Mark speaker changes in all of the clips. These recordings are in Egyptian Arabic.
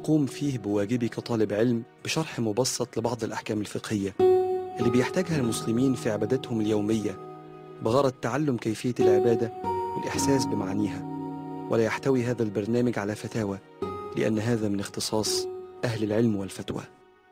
Speaker 1: أقوم فيه بواجبي كطالب علم بشرح مبسط لبعض الأحكام الفقهية اللي بيحتاجها المسلمين في عباداتهم اليومية بغرض تعلم كيفية العبادة والإحساس بمعانيها ولا يحتوي هذا البرنامج على فتاوى لأن هذا من اختصاص أهل العلم والفتوى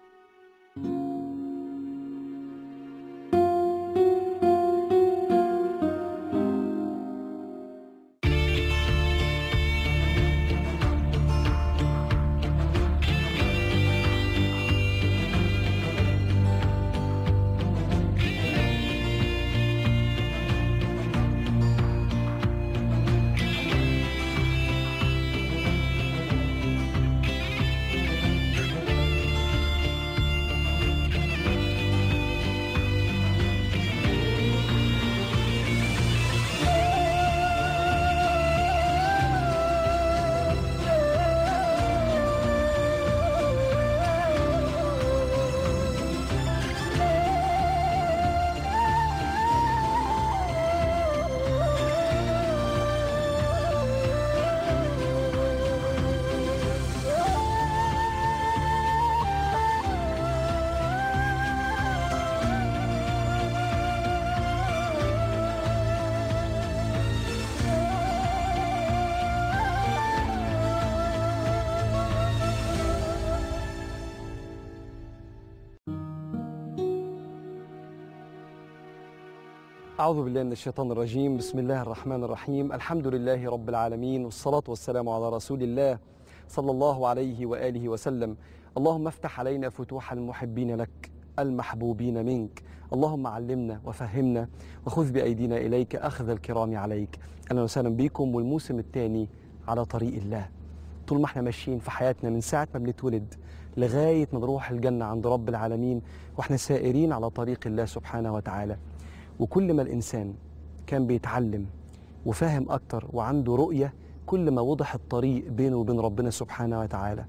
Speaker 2: أعوذ بالله من الشيطان الرجيم بسم الله الرحمن الرحيم الحمد لله رب العالمين والصلاة والسلام على رسول الله صلى الله عليه وآله وسلم اللهم افتح علينا فتوح المحبين لك المحبوبين منك اللهم علمنا وفهمنا وخذ بأيدينا إليك أخذ الكرام عليك أهلا وسهلا بكم والموسم الثاني على طريق الله طول ما احنا ماشيين في حياتنا من ساعة ما بنتولد لغاية ما نروح الجنة عند رب العالمين واحنا سائرين على طريق الله سبحانه وتعالى وكل ما الإنسان كان بيتعلم وفاهم أكتر وعنده رؤية كل ما وضح الطريق بينه وبين ربنا سبحانه وتعالى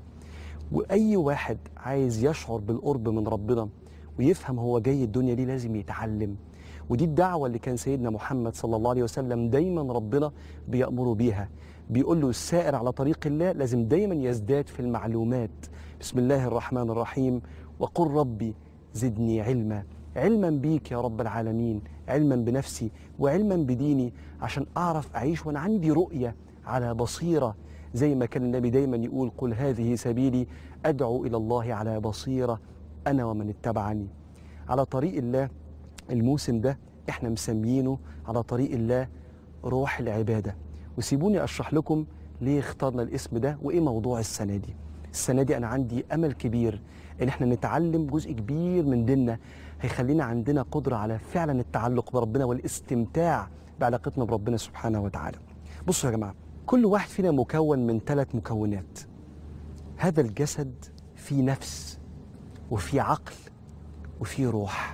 Speaker 2: وأي واحد عايز يشعر بالقرب من ربنا ويفهم هو جاي الدنيا دي لازم يتعلم ودي الدعوة اللي كان سيدنا محمد صلى الله عليه وسلم دايما ربنا بيأمره بيها بيقول له السائر على طريق الله لازم دايما يزداد في المعلومات بسم الله الرحمن الرحيم وقل ربي زدني علما علما بيك يا رب العالمين علما بنفسي وعلما بديني عشان أعرف أعيش وأنا عندي رؤية على بصيرة زي ما كان النبي دايما يقول قل هذه سبيلي أدعو إلى الله على بصيرة أنا ومن اتبعني على طريق الله الموسم ده احنا مسميينه على طريق الله روح العبادة وسيبوني أشرح لكم ليه اخترنا الاسم ده وإيه موضوع السنة دي السنة دي أنا عندي أمل كبير إن احنا نتعلم جزء كبير من ديننا هيخلينا عندنا قدرة على فعلا التعلق بربنا والاستمتاع بعلاقتنا بربنا سبحانه وتعالى بصوا يا جماعة كل واحد فينا مكون من ثلاث مكونات هذا الجسد فيه نفس وفيه عقل وفيه روح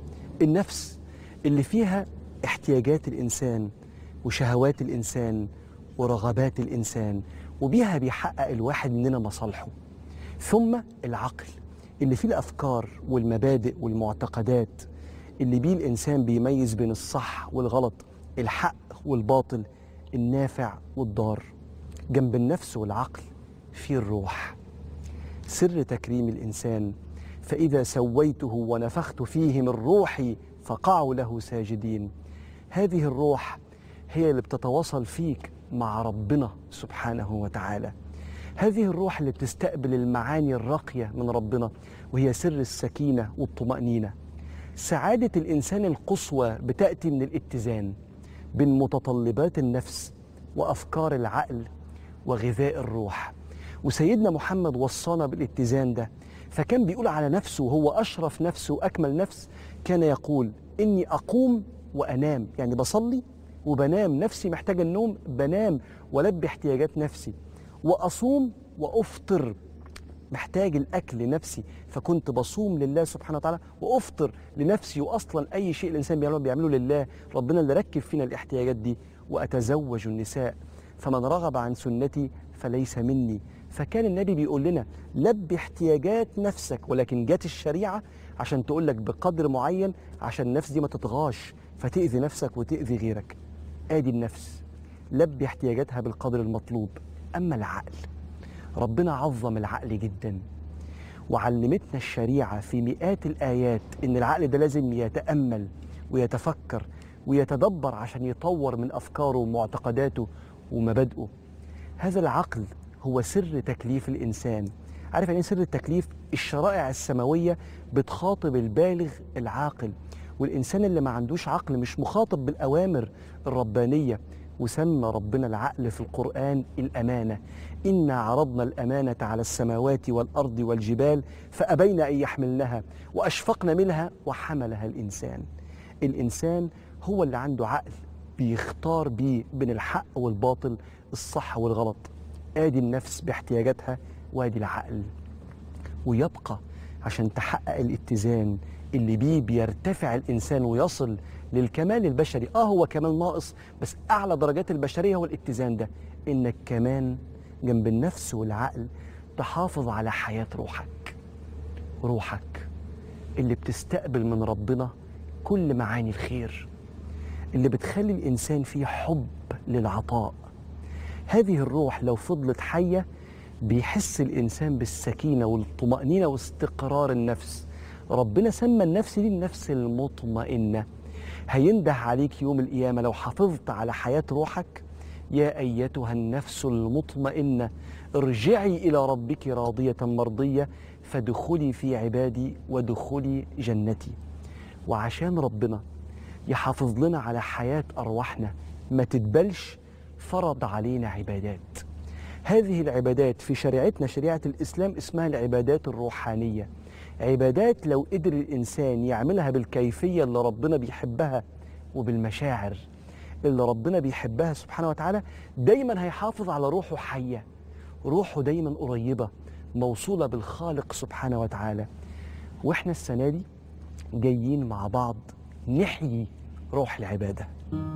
Speaker 2: النفس اللي فيها احتياجات الإنسان وشهوات الإنسان ورغبات الإنسان وبيها بيحقق الواحد مننا مصالحه ثم العقل اللي فيه الأفكار والمبادئ والمعتقدات اللي بيه الإنسان بيميز بين الصح والغلط الحق والباطل النافع والضار جنب النفس والعقل في الروح سر تكريم الإنسان فإذا سويته ونفخت فيه من روحي فقعوا له ساجدين هذه الروح هي اللي بتتواصل فيك مع ربنا سبحانه وتعالى هذه الروح اللي بتستقبل المعاني الراقية من ربنا وهي سر السكينة والطمأنينة سعادة الإنسان القصوى بتأتي من الاتزان بين متطلبات النفس وأفكار العقل وغذاء الروح وسيدنا محمد وصانا بالاتزان ده فكان بيقول على نفسه وهو أشرف نفس وأكمل نفس كان يقول إني أقوم وأنام يعني بصلي وبنام نفسي محتاجة النوم بنام ولبي احتياجات نفسي وأصوم وأفطر محتاج الأكل لنفسي فكنت بصوم لله سبحانه وتعالى وأفطر لنفسي وأصلا أي شيء الإنسان بيعمله بيعمله لله ربنا اللي ركب فينا الاحتياجات دي وأتزوج النساء فمن رغب عن سنتي فليس مني فكان النبي بيقول لنا لبي احتياجات نفسك ولكن جت الشريعة عشان تقول لك بقدر معين عشان النفس دي ما تطغاش فتأذي نفسك وتأذي غيرك ادي النفس لبي احتياجاتها بالقدر المطلوب اما العقل ربنا عظم العقل جدا وعلمتنا الشريعة في مئات الآيات إن العقل ده لازم يتأمل ويتفكر ويتدبر عشان يطور من أفكاره ومعتقداته ومبادئه هذا العقل هو سر تكليف الإنسان عارف يعني إيه سر التكليف الشرائع السماوية بتخاطب البالغ العاقل والإنسان اللي ما عندوش عقل مش مخاطب بالأوامر الربانية وسمى ربنا العقل في القرآن الأمانة إنا عرضنا الأمانة على السماوات والأرض والجبال فأبين أن يحملنها وأشفقن منها وحملها الإنسان الإنسان هو اللي عنده عقل بيختار بيه بين الحق والباطل الصح والغلط آدي النفس باحتياجاتها وادي العقل ويبقى عشان تحقق الاتزان اللي بيه بيرتفع الإنسان ويصل للكمال البشري آه هو كمال ناقص بس أعلى درجات البشرية هو الاتزان ده إنك كمان جنب النفس والعقل تحافظ على حياة روحك روحك اللي بتستقبل من ربنا كل معاني الخير اللي بتخلي الإنسان فيه حب للعطاء هذه الروح لو فضلت حية بيحس الإنسان بالسكينة والطمأنينة واستقرار النفس ربنا سمى النفس دي النفس المطمئنة هينده عليك يوم القيامة لو حافظت على حياة روحك يا أيتها النفس المطمئنة ارجعي إلى ربك راضية مرضية فادخلي في عبادي وادخلي جنتي وعشان ربنا يحافظ لنا على حياة أرواحنا ما تتبلش فرض علينا عبادات هذه العبادات في شريعتنا شريعة الإسلام اسمها العبادات الروحانية عبادات لو قدر الإنسان يعملها بالكيفية اللي ربنا بيحبها وبالمشاعر اللي ربنا بيحبها سبحانه وتعالى دايما هيحافظ على روحه حية روحه دايما قريبة موصولة بالخالق سبحانه وتعالى واحنا السنة دي جايين مع بعض نحيي روح العبادة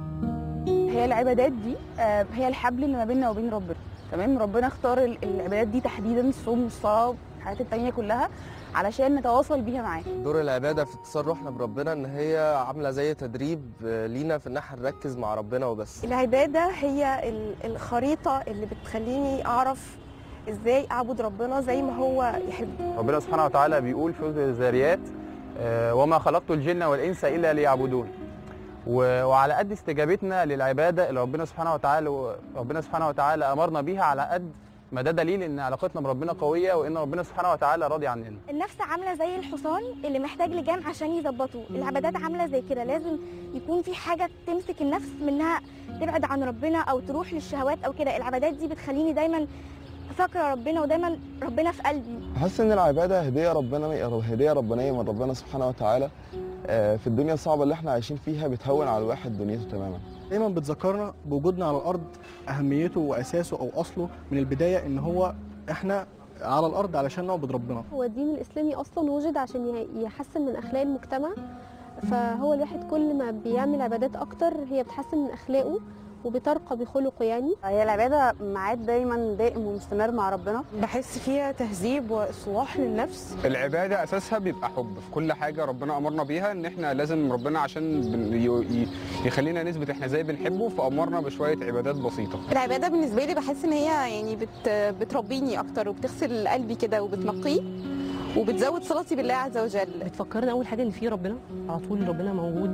Speaker 3: هي العبادات دي آه، هي الحبل اللي ما بيننا وبين ربنا تمام ربنا اختار ال- العبادات دي تحديدا الصوم والصلاه والحاجات التانية كلها علشان نتواصل بيها معاه
Speaker 4: دور العبادة في اتصال روحنا بربنا إن هي عاملة زي تدريب آه، لينا في إن احنا نركز مع ربنا وبس
Speaker 5: العبادة هي ال- الخريطة اللي بتخليني أعرف إزاي أعبد ربنا زي ما هو يحب
Speaker 6: ربنا سبحانه وتعالى بيقول في سورة الذاريات آه، وما خلقت الجن والإنس إلا ليعبدون و- وعلى قد استجابتنا للعبادة اللي ربنا سبحانه وتعالى ربنا سبحانه وتعالى أمرنا بيها على قد ما ده دليل إن علاقتنا بربنا قوية وإن ربنا سبحانه وتعالى راضي عننا
Speaker 7: النفس عامله زي الحصان اللي محتاج لجام عشان يظبطه العبادات عامله زي كده لازم يكون في حاجه تمسك النفس منها تبعد عن ربنا او تروح للشهوات او كده العبادات دي بتخليني دايما فاكره ربنا ودايما ربنا في قلبي
Speaker 8: بحس ان العباده هديه ربنا هديه ربانيه من ربنا سبحانه وتعالى آه، في الدنيا الصعبه اللي احنا عايشين فيها بتهون على الواحد دنيته تماما
Speaker 9: دايما بتذكرنا بوجودنا على الارض اهميته واساسه او اصله من البدايه ان هو احنا على الارض علشان نعبد ربنا
Speaker 10: هو الدين الإسلامي أصلا وجد عشان يه- يحسن من أخلاق المجتمع فهو الواحد كل ما بيعمل عبادات أكتر هي بتحسن من أخلاقه وبترقى بخلقه يعني
Speaker 3: هي العباده ميعاد دايما دائم ومستمر مع ربنا
Speaker 5: بحس فيها تهذيب وإصلاح للنفس
Speaker 6: العبادة أساسها بيبقى حب في كل حاجة ربنا أمرنا بيها إن إحنا لازم ربنا عشان بن- ي- ي- يخلينا نثبت إحنا إزاي بنحبه فأمرنا بشوية عبادات بسيطة
Speaker 5: العبادة بالنسبة لي بحس إن هي يعني بت بتربيني أكتر وبتغسل قلبي كده وبتنقيه وبتزود صلتي بالله عز وجل
Speaker 11: بتفكرنا اول حاجه ان في ربنا على طول ربنا موجود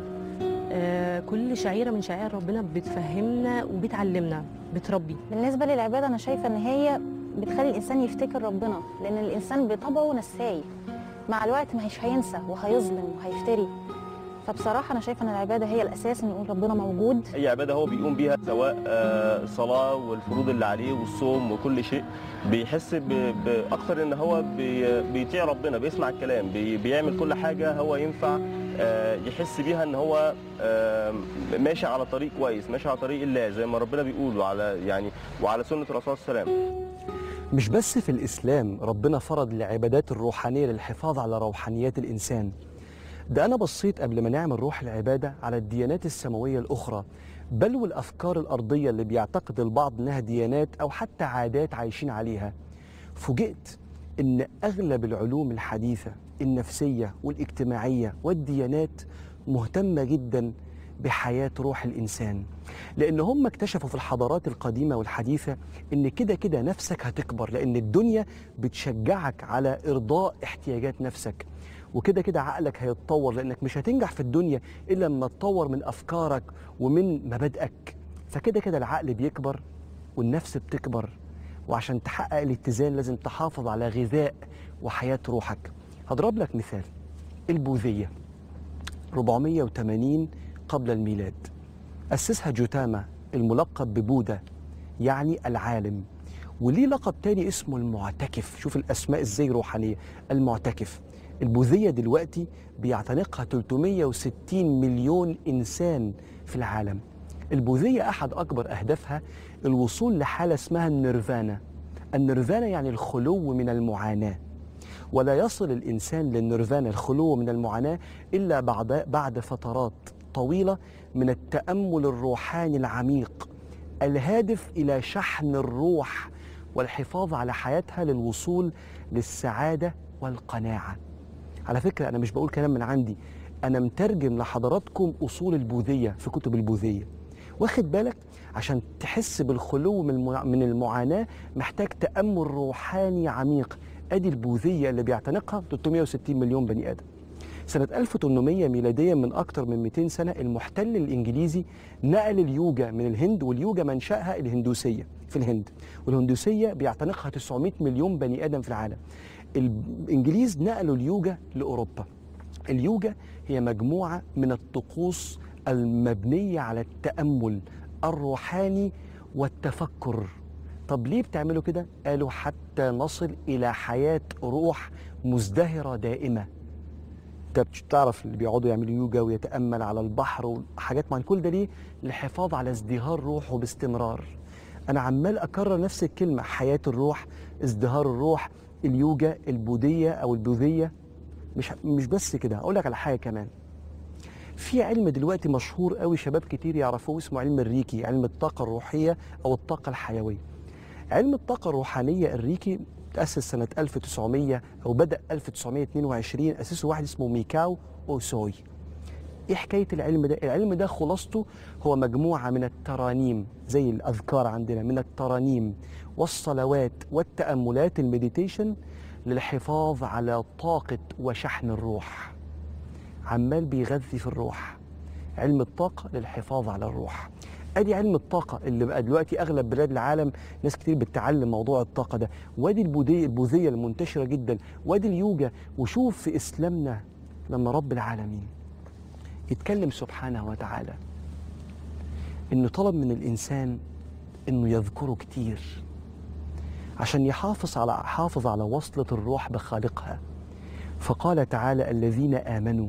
Speaker 11: آه كل شعيره من شعائر ربنا بتفهمنا وبتعلمنا بتربي
Speaker 3: بالنسبه للعباده انا شايفه ان هي بتخلي الانسان يفتكر ربنا لان الانسان بطبعه نساي مع الوقت ما هيش هينسى وهيظلم وهيفتري فبصراحه انا شايفه ان العباده هي الاساس ان نقول ربنا موجود
Speaker 12: اي عباده هو بيقوم بيها سواء آه، الصلاه والفروض اللي عليه والصوم وكل شيء بيحس ب- باكثر ان هو بي- بيطيع ربنا بيسمع الكلام بي- بيعمل كل حاجه هو ينفع آه، يحس بيها ان هو آه، ماشي على طريق كويس ماشي على طريق الله زي ما ربنا بيقول وعلى يعني وعلى سنه الرسول صلى الله عليه وسلم
Speaker 2: مش بس في الإسلام ربنا فرض العبادات الروحانية للحفاظ على روحانيات الإنسان ده أنا بصيت قبل ما نعمل روح العبادة على الديانات السماوية الأخرى بل والأفكار الأرضية اللي بيعتقد البعض إنها ديانات أو حتى عادات عايشين عليها فوجئت إن أغلب العلوم الحديثة النفسية والاجتماعية والديانات مهتمة جدا بحياة روح الإنسان لأن هم اكتشفوا في الحضارات القديمة والحديثة إن كده كده نفسك هتكبر لأن الدنيا بتشجعك على إرضاء احتياجات نفسك وكده كده عقلك هيتطور لأنك مش هتنجح في الدنيا إلا لما تطور من أفكارك ومن مبادئك فكده كده العقل بيكبر والنفس بتكبر وعشان تحقق الاتزان لازم تحافظ على غذاء وحياة روحك هضرب لك مثال البوذية 480 قبل الميلاد أسسها جوتاما الملقب ببوذا يعني العالم وليه لقب تاني اسمه المعتكف شوف الأسماء إزاي روحانية المعتكف البوذية دلوقتي بيعتنقها 360 مليون إنسان في العالم البوذية أحد أكبر أهدافها الوصول لحالة اسمها النيرفانا النيرفانا يعني الخلو من المعاناة ولا يصل الإنسان للنيرفانا الخلو من المعاناة إلا بعد بعد فترات طويلة من التأمل الروحاني العميق الهادف إلى شحن الروح والحفاظ على حياتها للوصول للسعادة والقناعة على فكرة أنا مش بقول كلام من عندي أنا مترجم لحضراتكم أصول البوذية في كتب البوذية واخد بالك عشان تحس بالخلو من المع- من المعاناة محتاج تأمل روحاني عميق أدي البوذية اللي بيعتنقها 360 مليون بني آدم سنة 1800 ميلاديا من أكثر من 200 سنة المحتل الإنجليزي نقل اليوجا من الهند واليوجا منشأها الهندوسية في الهند والهندوسية بيعتنقها 900 مليون بني آدم في العالم الإنجليز نقلوا اليوجا لأوروبا اليوجا هي مجموعة من الطقوس المبنية على التأمل الروحاني والتفكر طب ليه بتعملوا كده؟ قالوا حتى نصل إلى حياة روح مزدهرة دائمة انت بتش- تعرف اللي بيقعدوا يعملوا يوجا ويتامل على البحر وحاجات مع كل ده ليه للحفاظ على ازدهار روحه باستمرار انا عمال اكرر نفس الكلمه حياه الروح ازدهار الروح اليوجا البوذيه او البوذيه مش مش بس كده اقول لك على حاجه كمان في علم دلوقتي مشهور قوي شباب كتير يعرفوه اسمه علم الريكي علم الطاقه الروحيه او الطاقه الحيويه علم الطاقه الروحانيه الريكي تأسس سنة 1900 أو بدأ 1922 أسسه واحد اسمه ميكاو أوسوي إيه حكاية العلم ده؟ العلم ده خلاصته هو مجموعة من الترانيم زي الأذكار عندنا من الترانيم والصلوات والتأملات المديتيشن للحفاظ على طاقة وشحن الروح عمال بيغذي في الروح علم الطاقة للحفاظ على الروح ادي علم الطاقة اللي بقى دلوقتي اغلب بلاد العالم ناس كتير بتتعلم موضوع الطاقة ده وادي البوذية البوذية المنتشرة جدا وادي اليوجا وشوف في اسلامنا لما رب العالمين يتكلم سبحانه وتعالى انه طلب من الانسان انه يذكره كتير عشان يحافظ على حافظ على وصلة الروح بخالقها فقال تعالى الذين آمنوا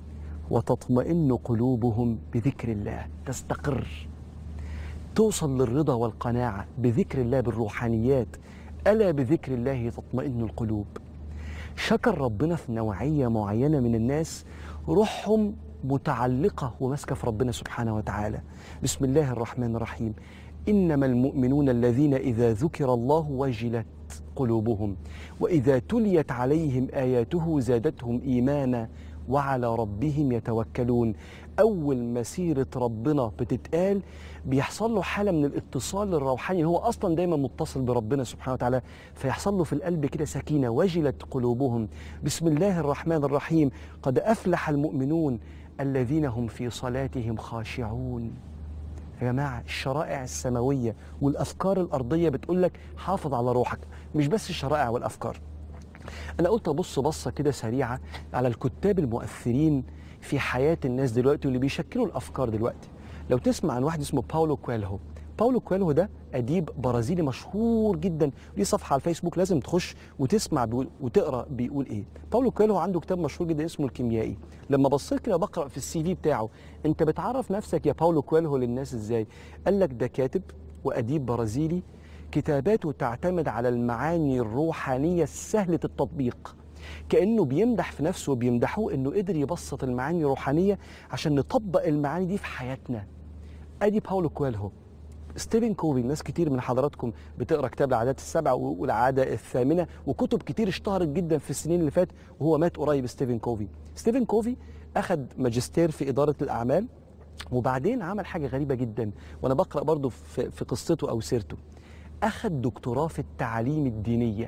Speaker 2: وتطمئن قلوبهم بذكر الله تستقر توصل للرضا والقناعة بذكر الله بالروحانيات ألا بذكر الله تطمئن القلوب شكر ربنا في نوعية معينة من الناس روحهم متعلقة وماسكة في ربنا سبحانه وتعالى بسم الله الرحمن الرحيم إنما المؤمنون الذين إذا ذكر الله وجلت قلوبهم وإذا تليت عليهم آياته زادتهم إيمانا وعلى ربهم يتوكلون أول ما سيرة ربنا بتتقال بيحصل له حالة من الاتصال الروحاني هو أصلا دايما متصل بربنا سبحانه وتعالى فيحصل له في القلب كده سكينة وجلت قلوبهم بسم الله الرحمن الرحيم قد أفلح المؤمنون الذين هم في صلاتهم خاشعون يا جماعة الشرائع السماوية والأفكار الأرضية بتقول لك حافظ على روحك مش بس الشرائع والأفكار أنا قلت أبص بصة كده سريعة على الكتاب المؤثرين في حياة الناس دلوقتي واللي بيشكلوا الأفكار دلوقتي لو تسمع عن واحد اسمه باولو كويلهو باولو كويلهو ده أديب برازيلي مشهور جدا ليه صفحة على الفيسبوك لازم تخش وتسمع بيقول وتقرا بيقول ايه باولو كويلهو عنده كتاب مشهور جدا اسمه الكيميائي لما بصيت كده بقرا في السي في بتاعه انت بتعرف نفسك يا باولو كويلهو للناس ازاي قال لك ده كاتب وأديب برازيلي كتاباته تعتمد على المعاني الروحانية سهلة التطبيق كأنه بيمدح في نفسه وبيمدحوه أنه قدر يبسط المعاني الروحانية عشان نطبق المعاني دي في حياتنا أدي باولو كويلهو ستيفن كوفي ناس كتير من حضراتكم بتقرا كتاب العادات السبع والعاده الثامنه وكتب كتير اشتهرت جدا في السنين اللي فات وهو مات قريب ستيفن كوفي ستيفن كوفي اخذ ماجستير في اداره الاعمال وبعدين عمل حاجه غريبه جدا وانا بقرا برضو في, في قصته او سيرته اخذ دكتوراه في التعاليم الدينيه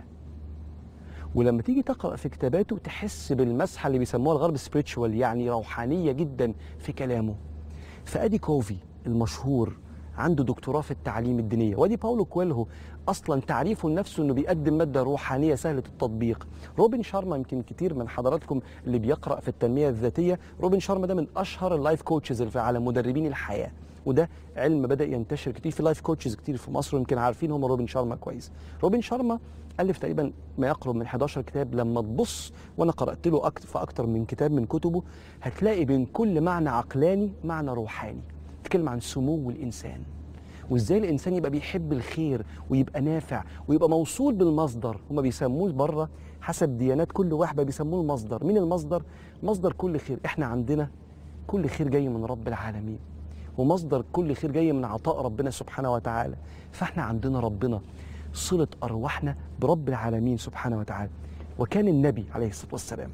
Speaker 2: ولما تيجي تقرا في كتاباته تحس بالمسحه اللي بيسموها الغرب سبريتشوال يعني روحانيه جدا في كلامه فادي كوفي المشهور عنده دكتوراه في التعليم الدينيه وادي باولو كويلهو اصلا تعريفه لنفسه انه بيقدم ماده روحانيه سهله التطبيق روبن شارما يمكن كتير من حضراتكم اللي بيقرا في التنميه الذاتيه روبن شارما ده من اشهر اللايف كوتشز اللي في العالم مدربين الحياه وده علم بدا ينتشر كتير في لايف كوتشز كتير في مصر ويمكن عارفين هم روبن شارما كويس روبن شارما الف تقريبا ما يقرب من 11 كتاب لما تبص وانا قرات له أكتر في اكتر من كتاب من كتبه هتلاقي بين كل معنى عقلاني معنى روحاني بيتكلم عن سمو الانسان وازاي الانسان يبقى بيحب الخير ويبقى نافع ويبقى موصول بالمصدر هما بيسموه بره حسب ديانات كل واحده بيسموه المصدر مين المصدر مصدر كل خير احنا عندنا كل خير جاي من رب العالمين ومصدر كل خير جاي من عطاء ربنا سبحانه وتعالى فاحنا عندنا ربنا صلة أرواحنا برب العالمين سبحانه وتعالى وكان النبي عليه الصلاة والسلام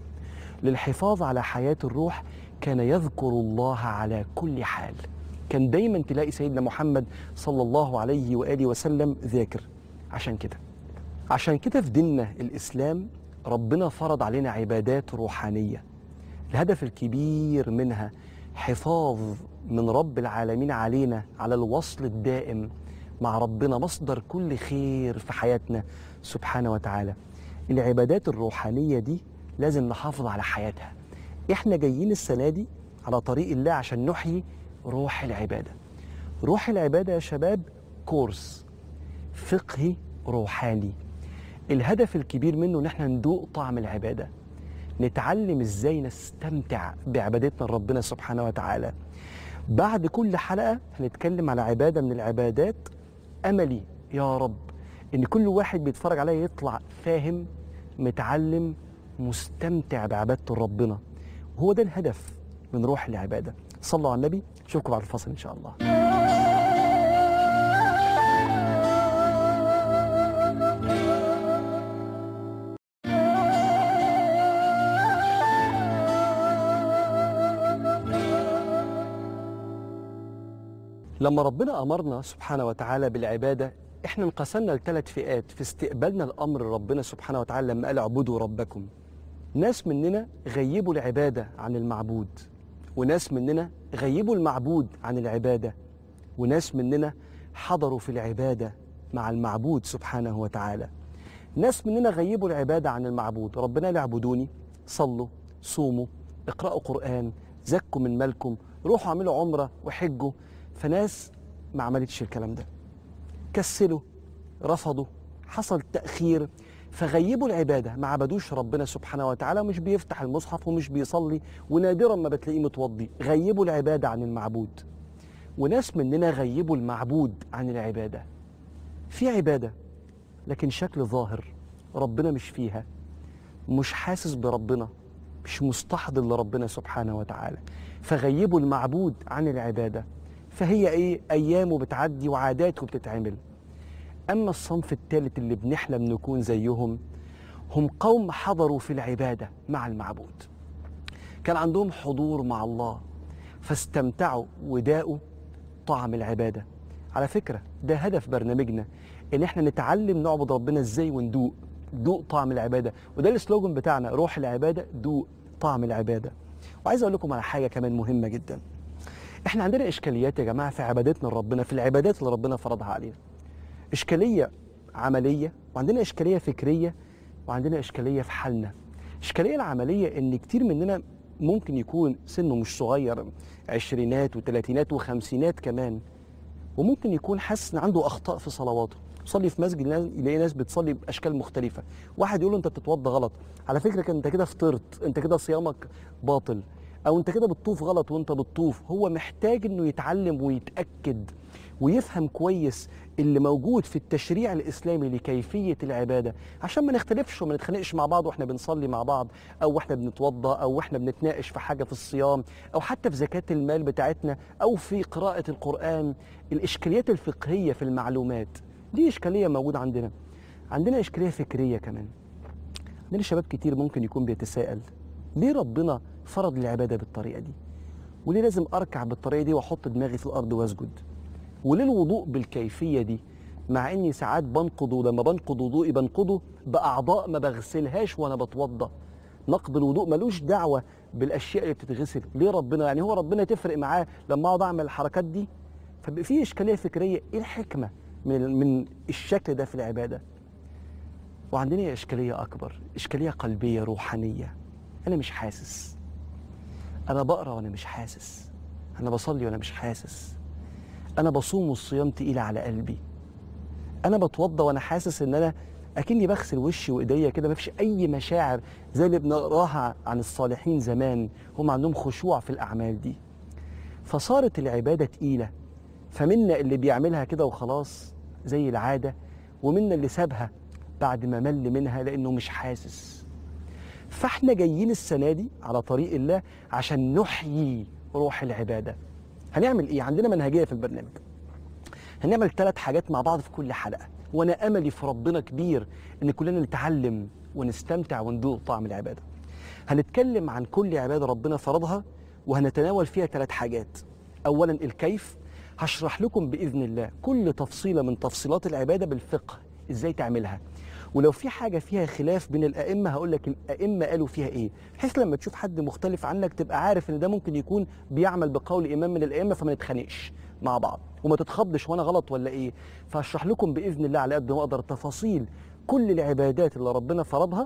Speaker 2: للحفاظ على حياة الروح كان يذكر الله على كل حال كان دايما تلاقي سيدنا محمد صلى الله عليه وآله وسلم ذاكر عشان كده عشان كده في ديننا الإسلام ربنا فرض علينا عبادات روحانية الهدف الكبير منها حفاظ من رب العالمين علينا على الوصل الدائم مع ربنا مصدر كل خير في حياتنا سبحانه وتعالى العبادات الروحانية دي لازم نحافظ على حياتها احنا جايين السنة دي على طريق الله عشان نحيي روح العبادة روح العبادة يا شباب كورس فقهي روحاني الهدف الكبير منه ان احنا ندوق طعم العبادة نتعلم ازاي نستمتع بعبادتنا لربنا سبحانه وتعالى بعد كل حلقة هنتكلم على عبادة من العبادات أملي يا رب إن كل واحد بيتفرج عليا يطلع فاهم متعلم مستمتع بعبادته ربنا وهو ده الهدف من روح العبادة صلوا على النبي نشوفكم بعد الفاصل إن شاء الله لما ربنا أمرنا سبحانه وتعالى بالعبادة احنا انقسمنا لثلاث فئات في استقبالنا الأمر ربنا سبحانه وتعالى لما قال اعبدوا ربكم ناس مننا غيبوا العبادة عن المعبود وناس مننا غيبوا المعبود عن العبادة وناس مننا حضروا في العبادة مع المعبود سبحانه وتعالى ناس مننا غيبوا العبادة عن المعبود ربنا قال اعبدوني صلوا صوموا اقرأوا قرآن زكوا من مالكم روحوا اعملوا عمرة وحجوا فناس ما عملتش الكلام ده كسلوا رفضوا حصل تأخير فغيبوا العبادة ما عبدوش ربنا سبحانه وتعالى مش بيفتح المصحف ومش بيصلي ونادرا ما بتلاقيه متوضي غيبوا العبادة عن المعبود وناس مننا غيبوا المعبود عن العبادة في عبادة لكن شكل ظاهر ربنا مش فيها مش حاسس بربنا مش مستحضر لربنا سبحانه وتعالى فغيبوا المعبود عن العباده فهي ايه ايامه بتعدي وعاداته بتتعمل اما الصنف الثالث اللي بنحلم نكون زيهم هم قوم حضروا في العباده مع المعبود كان عندهم حضور مع الله فاستمتعوا وداقوا طعم العباده على فكره ده هدف برنامجنا ان احنا نتعلم نعبد ربنا ازاي وندوق دوق طعم العباده وده السلوجن بتاعنا روح العباده دوق طعم العباده وعايز اقول لكم على حاجه كمان مهمه جدا احنا عندنا اشكاليات يا جماعه في عبادتنا لربنا في العبادات اللي ربنا فرضها علينا اشكاليه عمليه وعندنا اشكاليه فكريه وعندنا اشكاليه في حالنا الاشكاليه العمليه ان كتير مننا ممكن يكون سنه مش صغير عشرينات وثلاثينات وخمسينات كمان وممكن يكون حاسس ان عنده اخطاء في صلواته يصلي في مسجد يلاقي ناس بتصلي باشكال مختلفه واحد يقول له انت بتتوضى غلط على فكره انت كده فطرت انت كده صيامك باطل او انت كده بتطوف غلط وانت بتطوف هو محتاج انه يتعلم ويتاكد ويفهم كويس اللي موجود في التشريع الاسلامي لكيفيه العباده عشان ما نختلفش وما نتخانقش مع بعض واحنا بنصلي مع بعض او واحنا بنتوضا او واحنا بنتناقش في حاجه في الصيام او حتى في زكاه المال بتاعتنا او في قراءه القران الاشكاليات الفقهيه في المعلومات دي اشكاليه موجوده عندنا عندنا اشكاليه فكريه كمان عندنا شباب كتير ممكن يكون بيتساءل ليه ربنا فرض العباده بالطريقه دي وليه لازم اركع بالطريقه دي واحط دماغي في الارض واسجد وليه الوضوء بالكيفيه دي مع اني ساعات بنقض ولما بنقض وضوئي بنقضه باعضاء ما بغسلهاش وانا بتوضى نقض الوضوء ملوش دعوه بالاشياء اللي بتتغسل ليه ربنا يعني هو ربنا تفرق معاه لما اقعد اعمل الحركات دي فبقى في اشكاليه فكريه ايه الحكمه من من الشكل ده في العباده وعندنا اشكاليه اكبر اشكاليه قلبيه روحانيه انا مش حاسس انا بقرا وانا مش حاسس انا بصلي وانا مش حاسس انا بصوم والصيام تقيل على قلبي انا بتوضى وانا حاسس ان انا اكني بغسل وشي وايديا كده مفيش اي مشاعر زي اللي بنقراها عن الصالحين زمان هم عندهم خشوع في الاعمال دي فصارت العباده تقيله فمنا اللي بيعملها كده وخلاص زي العاده ومنا اللي سابها بعد ما مل منها لانه مش حاسس فاحنا جايين السنه دي على طريق الله عشان نحيي روح العباده هنعمل ايه عندنا منهجيه في البرنامج هنعمل ثلاث حاجات مع بعض في كل حلقه وانا املي في ربنا كبير ان كلنا نتعلم ونستمتع وندوق طعم العباده هنتكلم عن كل عباده ربنا فرضها وهنتناول فيها ثلاث حاجات اولا الكيف هشرح لكم باذن الله كل تفصيله من تفصيلات العباده بالفقه ازاي تعملها ولو في حاجه فيها خلاف بين الائمه هقول لك الائمه قالوا فيها ايه بحيث لما تشوف حد مختلف عنك تبقى عارف ان ده ممكن يكون بيعمل بقول امام من الائمه فما نتخانقش مع بعض وما تتخضش وانا غلط ولا ايه فهشرح لكم باذن الله على قد ما اقدر تفاصيل كل العبادات اللي ربنا فرضها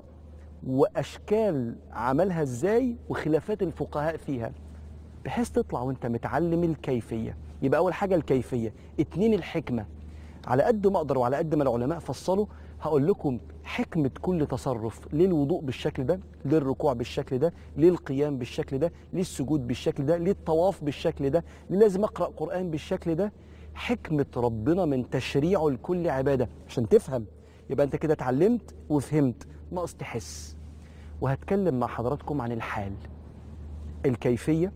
Speaker 2: واشكال عملها ازاي وخلافات الفقهاء فيها بحيث تطلع وانت متعلم الكيفيه يبقى اول حاجه الكيفيه اتنين الحكمه على قد ما اقدر وعلى قد ما العلماء فصلوا هقول لكم حكمة كل تصرف ليه الوضوء بالشكل ده ليه الركوع بالشكل ده ليه القيام بالشكل ده ليه السجود بالشكل ده ليه الطواف بالشكل ده ليه لازم أقرأ قرآن بالشكل ده حكمة ربنا من تشريعه لكل عبادة عشان تفهم يبقى أنت كده اتعلمت وفهمت ناقص تحس وهتكلم مع حضراتكم عن الحال الكيفية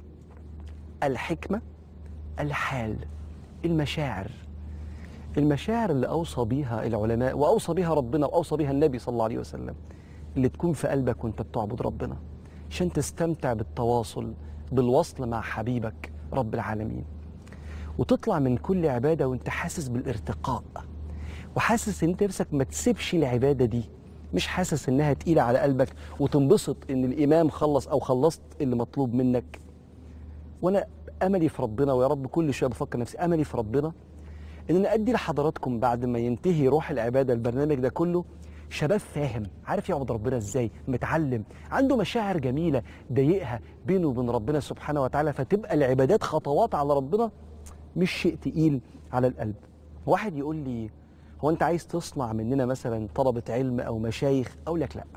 Speaker 2: الحكمة الحال المشاعر المشاعر اللي اوصى بيها العلماء واوصى بيها ربنا واوصى بيها النبي صلى الله عليه وسلم اللي تكون في قلبك وانت بتعبد ربنا عشان تستمتع بالتواصل بالوصل مع حبيبك رب العالمين وتطلع من كل عباده وانت حاسس بالارتقاء وحاسس ان انت نفسك ما تسيبش العباده دي مش حاسس انها تقيله على قلبك وتنبسط ان الامام خلص او خلصت اللي مطلوب منك وانا املي في ربنا ويا رب كل شويه بفكر نفسي املي في ربنا ان انا ادي لحضراتكم بعد ما ينتهي روح العباده البرنامج ده كله شباب فاهم عارف يعبد ربنا ازاي متعلم عنده مشاعر جميله ضايقها بينه وبين ربنا سبحانه وتعالى فتبقى العبادات خطوات على ربنا مش شيء تقيل على القلب واحد يقول لي هو انت عايز تصنع مننا مثلا طلبه علم او مشايخ اقول لك لا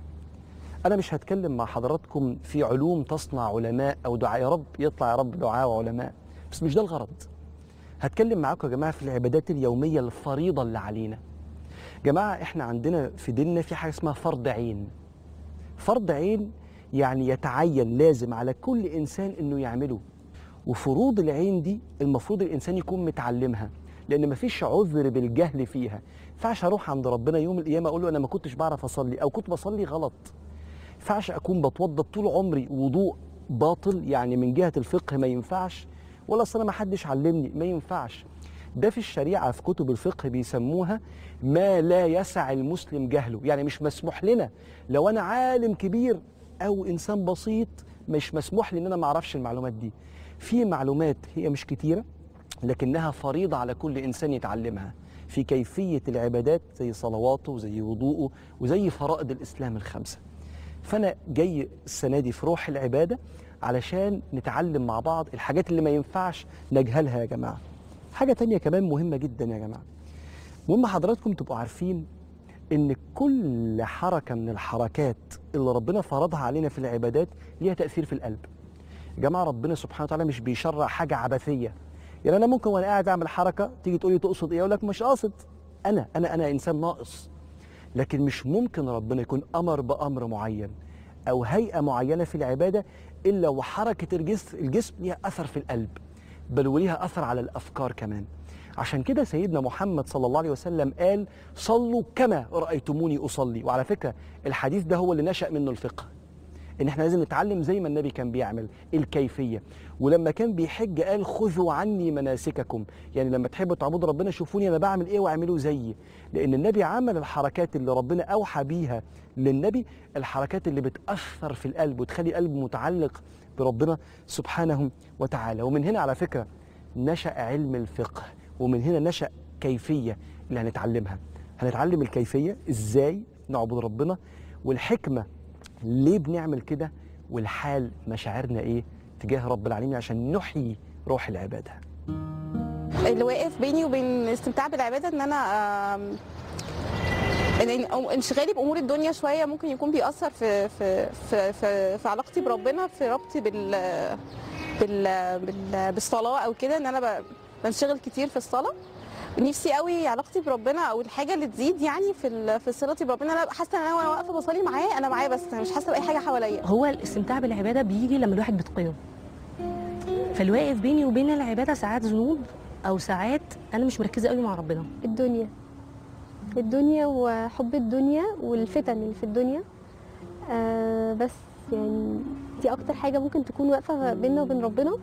Speaker 2: انا مش هتكلم مع حضراتكم في علوم تصنع علماء او دعاء يا رب يطلع يا رب دعاء وعلماء بس مش ده الغرض هتكلم معاكم يا جماعه في العبادات اليوميه الفريضه اللي علينا جماعه احنا عندنا في ديننا في حاجه اسمها فرض عين فرض عين يعني يتعين لازم على كل انسان انه يعمله وفروض العين دي المفروض الانسان يكون متعلمها لان مفيش عذر بالجهل فيها ينفعش اروح عند ربنا يوم القيامه اقول له انا ما كنتش بعرف اصلي او كنت بصلي غلط ينفعش اكون بتوضى طول عمري وضوء باطل يعني من جهه الفقه ما ينفعش ولا اصل انا ما حدش علمني ما ينفعش ده في الشريعه في كتب الفقه بيسموها ما لا يسع المسلم جهله يعني مش مسموح لنا لو انا عالم كبير او انسان بسيط مش مسموح لي ان انا ما اعرفش المعلومات دي في معلومات هي مش كتيره لكنها فريضه على كل انسان يتعلمها في كيفيه العبادات زي صلواته وزي وضوءه وزي فرائض الاسلام الخمسه فانا جاي السنه دي في روح العباده علشان نتعلم مع بعض الحاجات اللي ما ينفعش نجهلها يا جماعه حاجه تانية كمان مهمه جدا يا جماعه مهم حضراتكم تبقوا عارفين ان كل حركه من الحركات اللي ربنا فرضها علينا في العبادات ليها تاثير في القلب يا جماعه ربنا سبحانه وتعالى مش بيشرع حاجه عبثيه يعني انا ممكن وانا قاعد اعمل حركه تيجي تقول لي تقصد ايه اقول لك مش قاصد انا انا انا انسان ناقص لكن مش ممكن ربنا يكون امر بامر معين او هيئه معينه في العباده الا وحركه الجسم الجسم ليها اثر في القلب بل وليها اثر على الافكار كمان عشان كده سيدنا محمد صلى الله عليه وسلم قال صلوا كما رايتموني اصلي وعلى فكره الحديث ده هو اللي نشا منه الفقه ان احنا لازم نتعلم زي ما النبي كان بيعمل الكيفيه ولما كان بيحج قال خذوا عني مناسككم يعني لما تحبوا تعبدوا ربنا شوفوني انا بعمل ايه واعملوا زيي لان النبي عمل الحركات اللي ربنا اوحى بيها للنبي الحركات اللي بتاثر في القلب وتخلي القلب متعلق بربنا سبحانه وتعالى ومن هنا على فكره نشا علم الفقه ومن هنا نشا كيفيه اللي هنتعلمها هنتعلم الكيفيه ازاي نعبد ربنا والحكمه ليه بنعمل كده والحال مشاعرنا ايه تجاه رب العالمين عشان نحيي روح العباده
Speaker 5: اللي واقف بيني وبين الاستمتاع بالعباده ان انا آم، ان أو انشغالي بامور الدنيا شويه ممكن يكون بيأثر في في في في, في علاقتي بربنا في ربطي بال بال, بال بالصلاه او كده ان انا ب- بنشغل كتير في الصلاه نفسي قوي علاقتي بربنا او الحاجه اللي تزيد يعني في ال- في صلتي بربنا انا حاسه ان انا وانا واقفه بصلي معاه انا معاه بس أنا مش حاسه باي حاجه حواليا
Speaker 11: هو الاستمتاع بالعباده بيجي لما الواحد بيتقنه فالواقف بيني وبين العباده ساعات ذنوب او ساعات انا مش مركزه قوي مع ربنا
Speaker 10: الدنيا الدنيا وحب الدنيا والفتن اللي في الدنيا آه بس يعني دي اكتر حاجه ممكن تكون واقفه بيننا وبين ربنا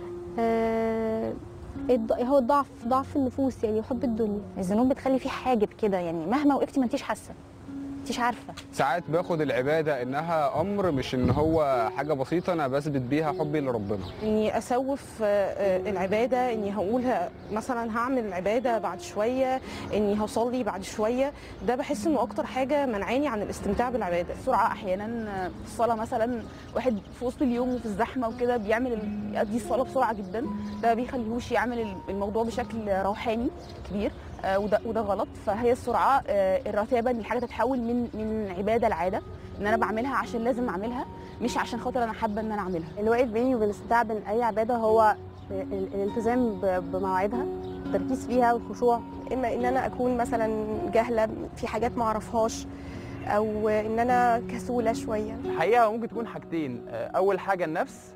Speaker 10: آه الض- هو الضعف ضعف النفوس يعني وحب الدنيا
Speaker 3: الذنوب بتخلي فيه حاجب كده يعني مهما وقفتي ما انتيش حاسه انتيش عارفه
Speaker 6: ساعات باخد العباده انها امر مش ان هو حاجه بسيطه انا بثبت بيها حبي لربنا
Speaker 5: اني اسوف آه، آه، العباده اني هقول ه- مثلا هعمل العباده بعد شويه اني هصلي بعد شويه ده بحس انه اكتر حاجه منعاني عن الاستمتاع بالعباده
Speaker 13: السرعه احيانا في الصلاه مثلا واحد في وسط اليوم وفي الزحمه وكده بيعمل ال- يأدي الصلاه بسرعه جدا ده بيخليهوش يعمل ال- الموضوع بشكل روحاني كبير آه، وده وده غلط فهي السرعه آه، الرتابه ان الحاجه تتحول من من عباده لعاده ان انا بعملها عشان لازم اعملها مش عشان خاطر انا حابه ان انا اعملها
Speaker 3: اللي واقف بيني وبين الاستمتاع بين اي عباده هو ال- الالتزام ب- بمواعيدها التركيز فيها والخشوع
Speaker 14: اما ان انا اكون مثلا جاهله في حاجات ما اعرفهاش او ان انا كسوله شويه
Speaker 6: الحقيقه هو ممكن تكون حاجتين آه، اول حاجه النفس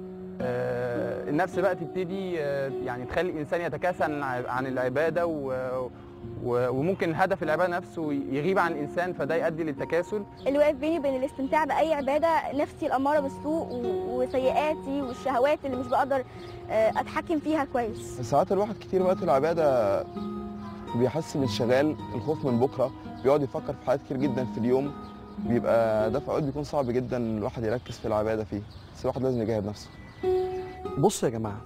Speaker 6: آه، النفس بقى تبتدي آه، يعني تخلي الانسان يتكاسل عن عن العباده و- و- وممكن هدف العباده نفسه يغيب عن الانسان فده يؤدي للتكاسل
Speaker 7: اللي واقف بيني وبين الاستمتاع باي عباده نفسي الاماره بالسوء و- وسيئاتي والشهوات اللي مش بقدر آه، اتحكم فيها كويس
Speaker 8: ساعات الواحد كتير وقت العبادة بيحس بالانشغال الخوف من بكرة بيقعد يفكر في حاجات كتير جدا في اليوم بيبقى ده في اوقات بيكون صعب جدا الواحد يركز في العبادة فيه بس الواحد لازم يجاهد نفسه
Speaker 2: بصوا يا جماعه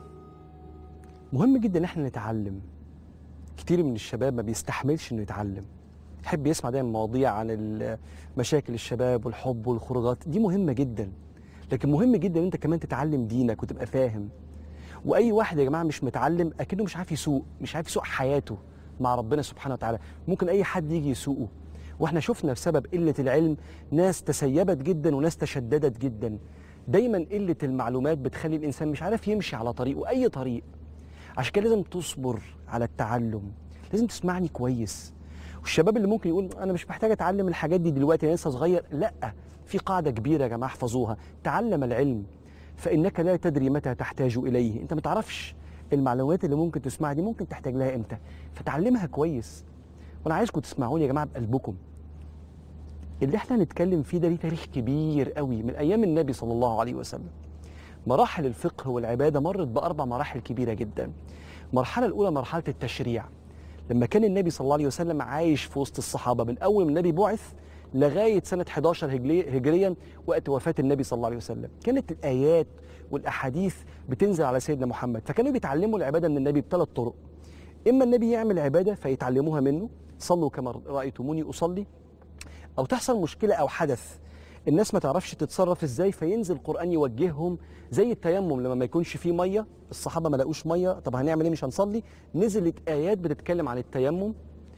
Speaker 2: مهم جدا ان احنا نتعلم كتير من الشباب ما بيستحملش انه يتعلم يحب يسمع دايما مواضيع عن ال- مشاكل الشباب والحب والخروجات دي مهمه جدا لكن مهم جدا ان انت كمان تتعلم دينك وتبقى فاهم واي واحد يا جماعه مش متعلم اكنه مش عارف يسوق مش عارف يسوق حياته مع ربنا سبحانه وتعالى ممكن اي حد يجي يسوقه واحنا شفنا بسبب قله العلم ناس تسيبت جدا وناس تشددت جدا دايما قله المعلومات بتخلي الانسان مش عارف يمشي على طريقه اي طريق عشان كده لازم تصبر على التعلم لازم تسمعني كويس والشباب اللي ممكن يقول انا مش محتاج اتعلم الحاجات دي دلوقتي انا لسه صغير لا في قاعده كبيره يا جماعه احفظوها تعلم العلم فانك لا تدري متى تحتاج اليه انت ما تعرفش المعلومات اللي ممكن تسمعها دي ممكن تحتاج لها امتى فتعلمها كويس وانا عايزكم تسمعوني يا جماعه بقلبكم اللي احنا هنتكلم فيه ده ليه تاريخ كبير قوي من ايام النبي صلى الله عليه وسلم مراحل الفقه والعباده مرت باربع مراحل كبيره جدا المرحله الاولى مرحله التشريع لما كان النبي صلى الله عليه وسلم عايش في وسط الصحابه من اول ما النبي بعث لغايه سنه 11 هجلي- هجريا وقت وفاه النبي صلى الله عليه وسلم كانت الايات والاحاديث بتنزل على سيدنا محمد فكانوا بيتعلموا العباده من النبي بثلاث طرق اما النبي يعمل عباده فيتعلموها منه صلوا كما رايتموني اصلي او تحصل مشكله او حدث الناس ما تعرفش تتصرف ازاي فينزل القران يوجههم زي التيمم لما ما يكونش فيه ميه الصحابه ما لقوش ميه طب هنعمل ايه مش هنصلي نزلت ايات بتتكلم عن التيمم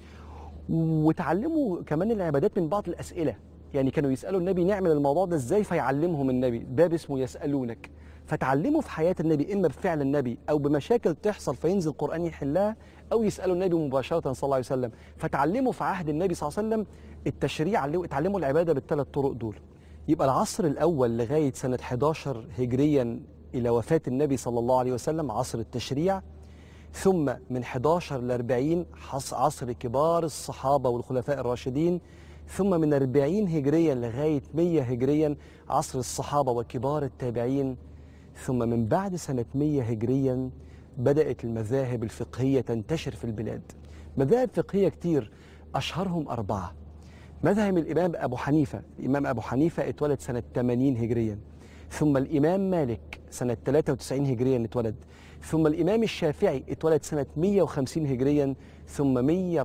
Speaker 2: وتعلموا كمان العبادات من بعض الاسئله يعني كانوا يسالوا النبي نعمل الموضوع ده ازاي فيعلمهم النبي باب اسمه يسالونك فتعلموا في حياه النبي اما بفعل النبي او بمشاكل تحصل فينزل القران يحلها او يسالوا النبي مباشره صلى الله عليه وسلم فتعلموا في عهد النبي صلى الله عليه وسلم التشريع علموا اتعلموا العباده بالثلاث طرق دول يبقى العصر الاول لغايه سنه 11 هجريا الى وفاه النبي صلى الله عليه وسلم عصر التشريع ثم من 11 ل 40 حص- عصر كبار الصحابه والخلفاء الراشدين ثم من 40 هجريا لغاية 100 هجريا عصر الصحابة وكبار التابعين ثم من بعد سنة 100 هجريا بدأت المذاهب الفقهية تنتشر في البلاد مذاهب فقهية كتير أشهرهم أربعة مذهب الإمام أبو حنيفة الإمام أبو حنيفة اتولد سنة 80 هجريا ثم الإمام مالك سنة 93 هجريا اتولد ثم الإمام الشافعي اتولد سنة 150 هجريا ثم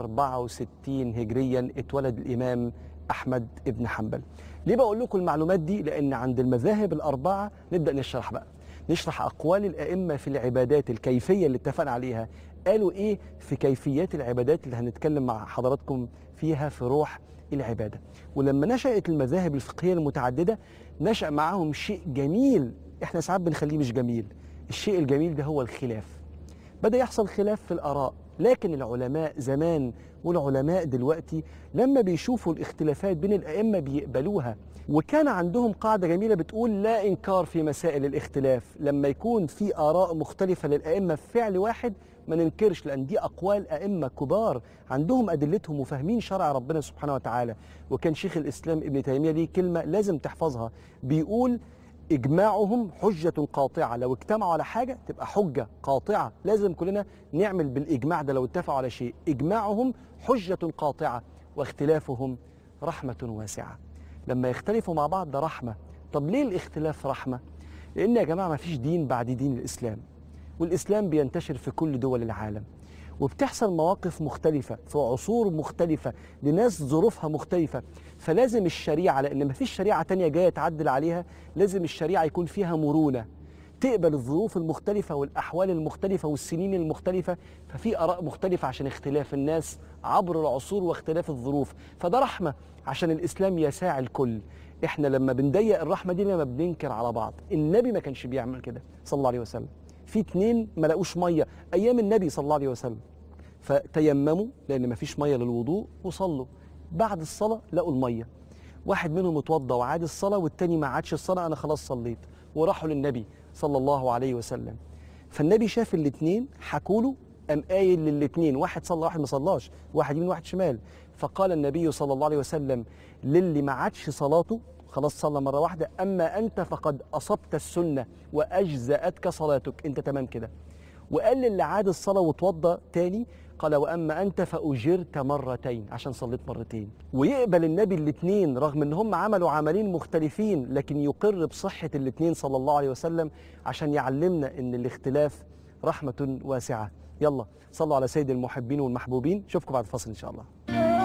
Speaker 2: 164 هجريا اتولد الإمام أحمد ابن حنبل ليه بقول لكم المعلومات دي لأن عند المذاهب الأربعة نبدأ نشرح بقى نشرح أقوال الأئمة في العبادات الكيفية اللي اتفقنا عليها قالوا إيه في كيفيات العبادات اللي هنتكلم مع حضراتكم فيها في روح العبادة ولما نشأت المذاهب الفقهية المتعددة نشأ معاهم شيء جميل احنا ساعات بنخليه مش جميل الشيء الجميل ده هو الخلاف بدأ يحصل خلاف في الآراء لكن العلماء زمان والعلماء دلوقتي لما بيشوفوا الاختلافات بين الأئمة بيقبلوها وكان عندهم قاعدة جميلة بتقول لا إنكار في مسائل الاختلاف لما يكون في آراء مختلفة للأئمة في فعل واحد ما ننكرش لأن دي أقوال أئمة كبار عندهم أدلتهم وفاهمين شرع ربنا سبحانه وتعالى وكان شيخ الإسلام ابن تيمية ليه كلمة لازم تحفظها بيقول إجماعهم حجة قاطعة لو اجتمعوا على حاجة تبقى حجة قاطعة لازم كلنا نعمل بالإجماع ده لو اتفقوا على شيء إجماعهم حجة قاطعة واختلافهم رحمة واسعة لما يختلفوا مع بعض ده رحمة طب ليه الاختلاف رحمة؟ لأن يا جماعة ما فيش دين بعد دين الإسلام والإسلام بينتشر في كل دول العالم وبتحصل مواقف مختلفة في عصور مختلفة لناس ظروفها مختلفة فلازم الشريعة لأن مفيش شريعة تانية جاية تعدل عليها لازم الشريعة يكون فيها مرونة تقبل الظروف المختلفة والأحوال المختلفة والسنين المختلفة ففي آراء مختلفة عشان اختلاف الناس عبر العصور واختلاف الظروف فده رحمة عشان الإسلام يساع الكل احنا لما بنضيق الرحمة دي لما بننكر على بعض النبي ما كانش بيعمل كده صلى الله عليه وسلم في اتنين ما لقوش ميه ايام النبي صلى الله عليه وسلم فتيمموا لان ما فيش ميه للوضوء وصلوا بعد الصلاه لقوا الميه واحد منهم اتوضى وعاد الصلاه والتاني ما عادش الصلاه انا خلاص صليت وراحوا للنبي صلى الله عليه وسلم فالنبي شاف الاثنين حكوا له قام قايل للاثنين واحد صلى واحد ما صلاش واحد يمين واحد شمال فقال النبي صلى الله عليه وسلم للي ما عادش صلاته خلاص صلى مرة واحدة أما أنت فقد أصبت السنة وأجزأتك صلاتك أنت تمام كده وقال للي عاد الصلاة وتوضى تاني قال وأما أنت فأجرت مرتين عشان صليت مرتين ويقبل النبي الاثنين رغم أن هم عملوا عملين مختلفين لكن يقر بصحة الاثنين صلى الله عليه وسلم عشان يعلمنا أن الاختلاف رحمة واسعة يلا صلوا على سيد المحبين والمحبوبين شوفكم بعد الفصل إن شاء الله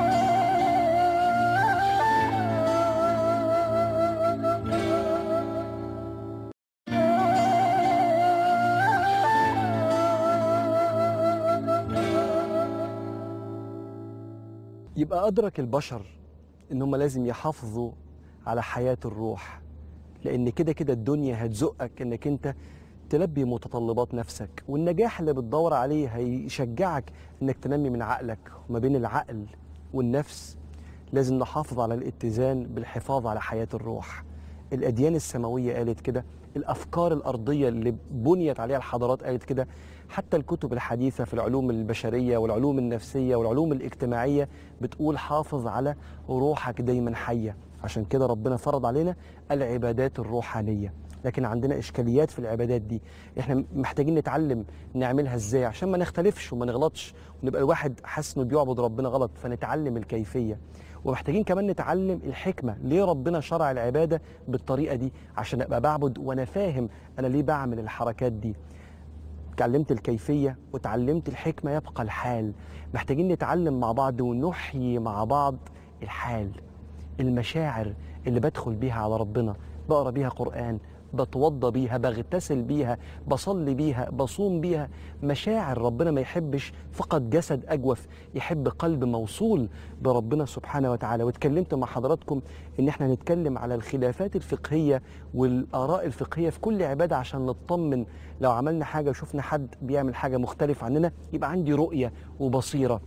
Speaker 2: يبقى أدرك البشر إن هم لازم يحافظوا على حياة الروح لأن كده كده الدنيا هتزقك إنك أنت تلبي متطلبات نفسك والنجاح اللي بتدور عليه هيشجعك إنك تنمي من عقلك وما بين العقل والنفس لازم نحافظ على الاتزان بالحفاظ على حياة الروح الأديان السماوية قالت كده الأفكار الأرضية اللي بنيت عليها الحضارات قالت كده حتى الكتب الحديثة في العلوم البشرية والعلوم النفسية والعلوم الاجتماعية بتقول حافظ على روحك دايما حية عشان كده ربنا فرض علينا العبادات الروحانية لكن عندنا إشكاليات في العبادات دي احنا محتاجين نتعلم نعملها ازاي عشان ما نختلفش وما نغلطش ونبقى الواحد حاسس انه بيعبد ربنا غلط فنتعلم الكيفية ومحتاجين كمان نتعلم الحكمة ليه ربنا شرع العبادة بالطريقة دي عشان أبقى بعبد وأنا فاهم أنا ليه بعمل الحركات دي اتعلمت الكيفية وتعلمت الحكمة يبقى الحال محتاجين نتعلم مع بعض ونحيي مع بعض الحال المشاعر اللي بدخل بيها على ربنا بقرا بيها قرآن بتوضى بيها بغتسل بيها بصلي بيها بصوم بيها مشاعر ربنا ما يحبش فقط جسد أجوف يحب قلب موصول بربنا سبحانه وتعالى واتكلمت مع حضراتكم ان احنا نتكلم على الخلافات الفقهية والآراء الفقهية في كل عبادة عشان نطمن لو عملنا حاجة وشفنا حد بيعمل حاجة مختلف عننا يبقى عندي رؤية وبصيرة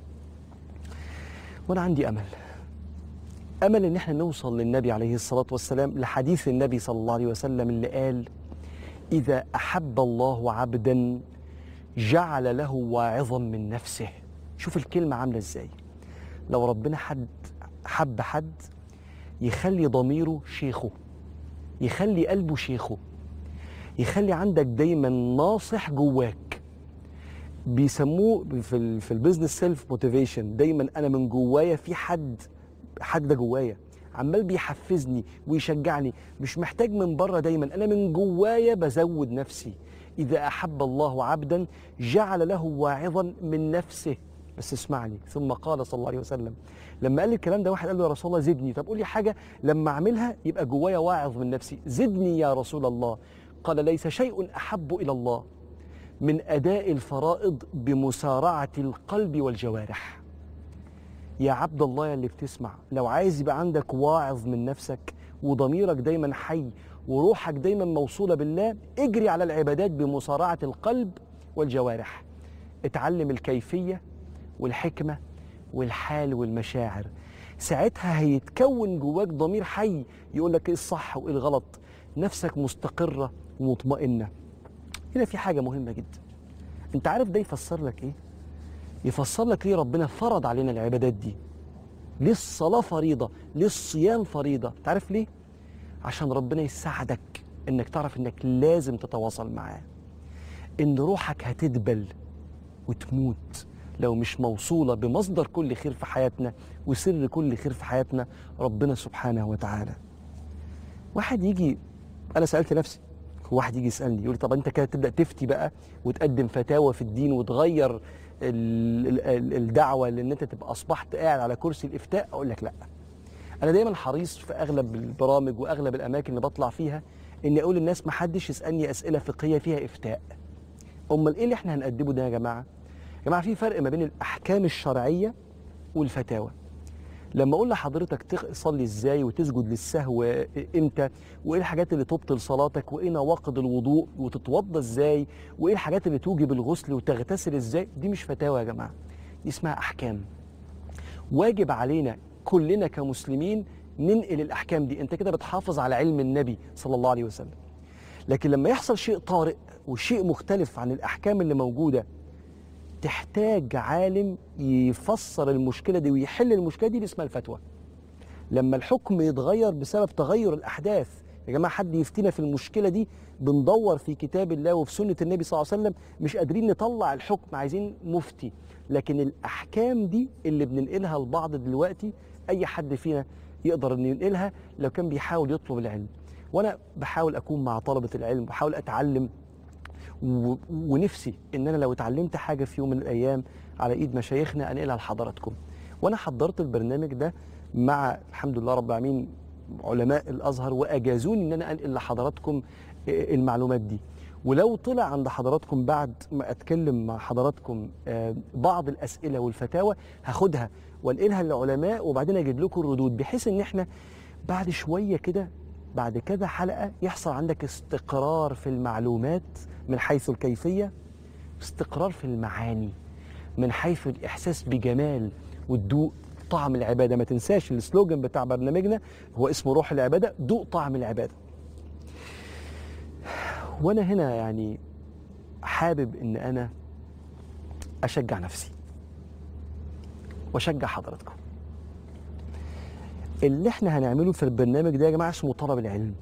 Speaker 2: وانا عندي أمل امل ان احنا نوصل للنبي عليه الصلاه والسلام لحديث النبي صلى الله عليه وسلم اللي قال اذا احب الله عبدا جعل له واعظا من نفسه شوف الكلمه عامله ازاي لو ربنا حد حب حد يخلي ضميره شيخه يخلي قلبه شيخه يخلي عندك دايما ناصح جواك بيسموه في ال في البيزنس سيلف موتيفيشن دايما انا من جوايا في حد حد ده جوايا عمال بيحفزني ويشجعني مش محتاج من بره دايما انا من جوايا بزود نفسي اذا احب الله عبدا جعل له واعظا من نفسه بس اسمعني ثم قال صلى الله عليه وسلم لما قال الكلام ده واحد قال له يا رسول الله زدني طب قول لي حاجه لما اعملها يبقى جوايا واعظ من نفسي زدني يا رسول الله قال ليس شيء احب الى الله من اداء الفرائض بمسارعه القلب والجوارح يا عبد الله يا اللي بتسمع لو عايز يبقى عندك واعظ من نفسك وضميرك دايما حي وروحك دايما موصوله بالله اجري على العبادات بمسارعه القلب والجوارح اتعلم الكيفيه والحكمه والحال والمشاعر ساعتها هيتكون جواك ضمير حي يقول لك ايه الصح وايه الغلط نفسك مستقره ومطمئنه هنا في حاجه مهمه جدا انت عارف ده يفسر لك ايه يفسر لك ليه ربنا فرض علينا العبادات دي ليه الصلاة فريضة ليه الصيام فريضة تعرف ليه عشان ربنا يساعدك انك تعرف انك لازم تتواصل معاه ان روحك هتدبل وتموت لو مش موصولة بمصدر كل خير في حياتنا وسر كل خير في حياتنا ربنا سبحانه وتعالى واحد يجي انا سألت نفسي واحد يجي يسألني يقول لي طب انت كده تبدأ تفتي بقى وتقدم فتاوى في الدين وتغير ال- ال- ال- الدعوة لان انت تبقى اصبحت قاعد على كرسي الافتاء اقول لك لا انا دايما حريص في اغلب البرامج واغلب الاماكن اللي بطلع فيها اني اقول للناس ما حدش يسالني اسئله فقهيه فيها افتاء امال ايه اللي احنا هنقدمه ده يا جماعه يا جماعه في فرق ما بين الاحكام الشرعيه والفتاوى لما اقول لحضرتك تصلي ازاي وتسجد للسهو امتى وايه الحاجات اللي تبطل صلاتك وايه نواقض الوضوء وتتوضى ازاي وايه الحاجات اللي توجب الغسل وتغتسل ازاي دي مش فتاوى يا جماعه دي اسمها احكام واجب علينا كلنا كمسلمين ننقل الاحكام دي انت كده بتحافظ على علم النبي صلى الله عليه وسلم لكن لما يحصل شيء طارئ وشيء مختلف عن الاحكام اللي موجوده تحتاج عالم يفسر المشكله دي ويحل المشكله دي اللي اسمها الفتوى لما الحكم يتغير بسبب تغير الاحداث يا جماعه حد يفتينا في المشكله دي بندور في كتاب الله وفي سنه النبي صلى الله عليه وسلم مش قادرين نطلع الحكم عايزين مفتي لكن الاحكام دي اللي بننقلها لبعض دلوقتي اي حد فينا يقدر انه ينقلها لو كان بيحاول يطلب العلم وانا بحاول اكون مع طلبه العلم بحاول اتعلم و... ونفسي ان انا لو اتعلمت حاجه في يوم من الايام على ايد مشايخنا انقلها لحضراتكم وانا حضرت البرنامج ده مع الحمد لله رب العالمين علماء الازهر واجازوني ان انا انقل لحضراتكم المعلومات دي ولو طلع عند حضراتكم بعد ما اتكلم مع حضراتكم آه، بعض الاسئله والفتاوى هاخدها وانقلها للعلماء وبعدين اجيب لكم الردود بحيث ان احنا بعد شويه كده بعد كذا حلقه يحصل عندك استقرار في المعلومات من حيث الكيفيه استقرار في المعاني من حيث الاحساس بجمال والذوق طعم العباده ما تنساش السلوجان بتاع برنامجنا هو اسمه روح العباده ذوق طعم العباده وانا هنا يعني حابب ان انا اشجع نفسي واشجع حضراتكم اللي احنا هنعمله في البرنامج ده يا جماعه اسمه طلب العلم